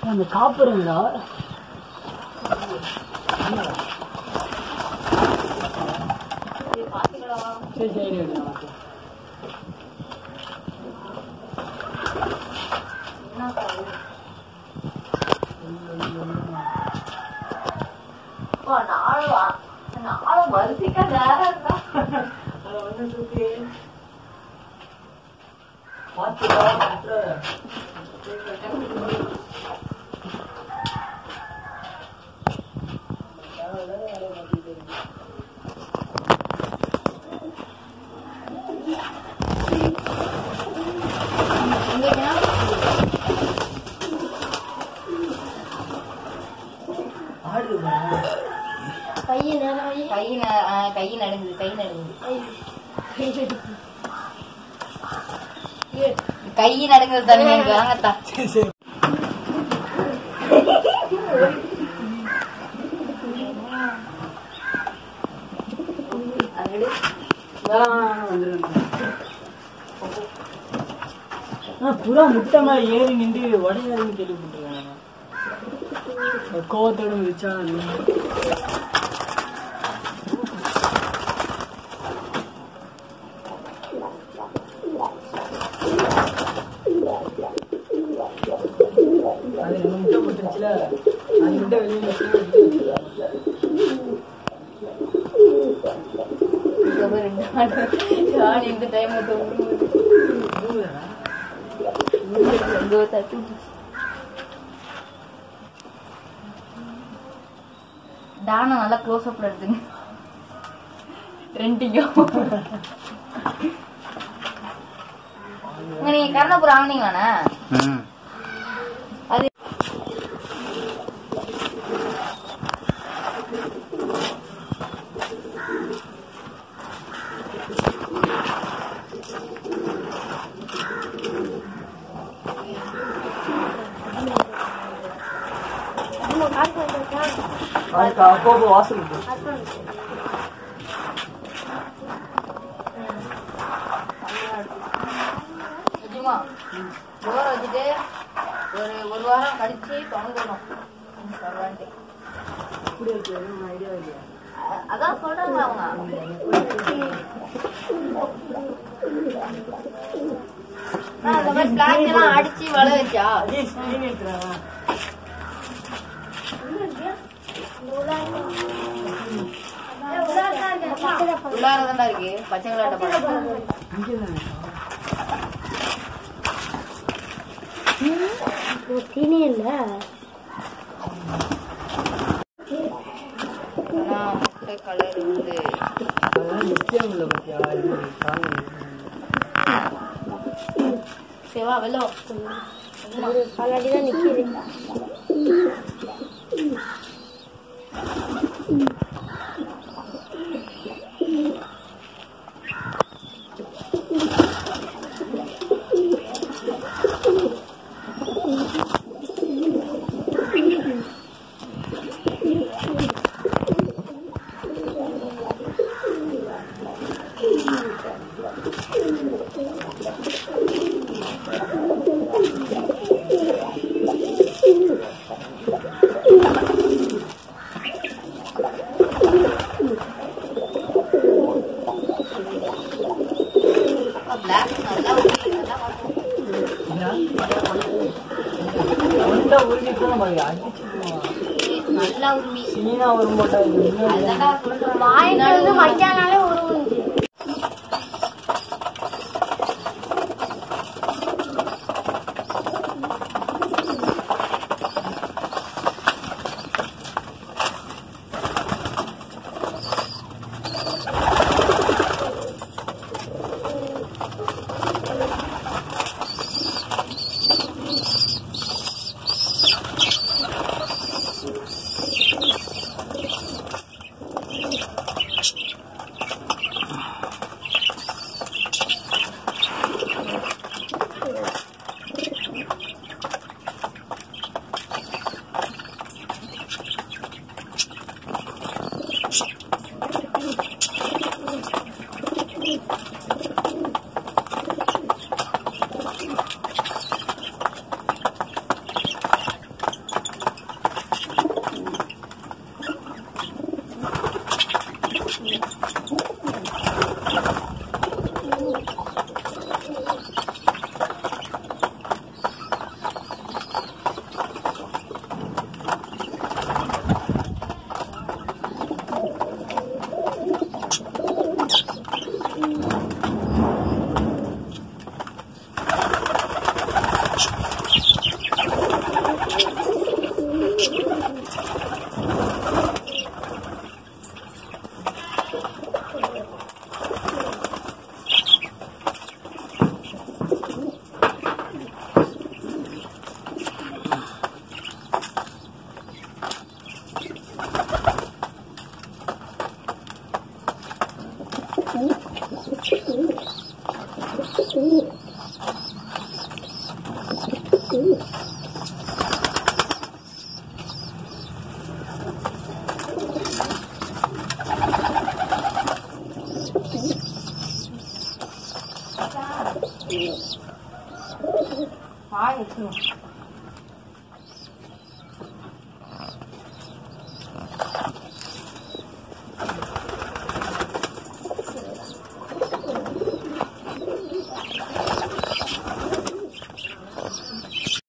அந்த காப்பருங்களா சரி சரி எடுக்கலாம் கை ந- ஆ, கை நடுங்குது கை நடுங்குது கை நடுங்குது தண்ணி எனக்கு வாங்கத்தா சரி சரி புறா முட்டை மேல ஏறி நின்று உடையாதுன்னு கேள்விப்பட்டிருக்கேன் நான். கோவத்தோட மிதிச்சா அது ரெண்டு முட்டை போட்டுருச்சுல அது முட்டை வெளியே வச்சு இங்க பாரு, நானு- நானு இந்த டைம்ல தூங்குது இங்க ஒரு தட்டு விட்டுச்சு. தானம் நல்லா க்ளோஸ் அப்ல எடுத்துங்க ரெண்டிக்கும் நீங்க கருணாபுரம் வாங்கினீங்களாண்ணா அது அதுக்கு அப்போ வாசல் இருக்கு நிஜமா டோர் வச்சுட்டு ஒரு ஒரு வாரம் கழிச்சு திறந்துடணும் சொல்றான்ட்டு. இப்படி இருக்கு ஐடியா இல்லையா அ- அதான் சொல்றாங்க அவங்க ஆ, இந்த மாதிரி பிளாக் எல்லாம் அடிச்சு வள வச்சா அதே ஸ்கிரீன் எடுத்துறாங்க உள்ளாரதான்டா இருக்கு பச்சை கலர் டப்பா இங்கே தானே ஆனா முட்டை கலர் வந்து அதெல்லாம் நிச்சயம் இல்லை பத்தியா இது காணும் செவா வெள்ளம் பிளாக் நல்லா ஊறி, நல்லா நல்லா உருவிட்டு தான் பாருங்க அடிச்சு போடுவான். நல்லா உரிமை சீனா வரும் போட்டா இது இன்னும் அதுதான்டா சொல்றேன் வாங்கிட்டு வந்து மச்சானாலே வாய் வச்சுக்கணும்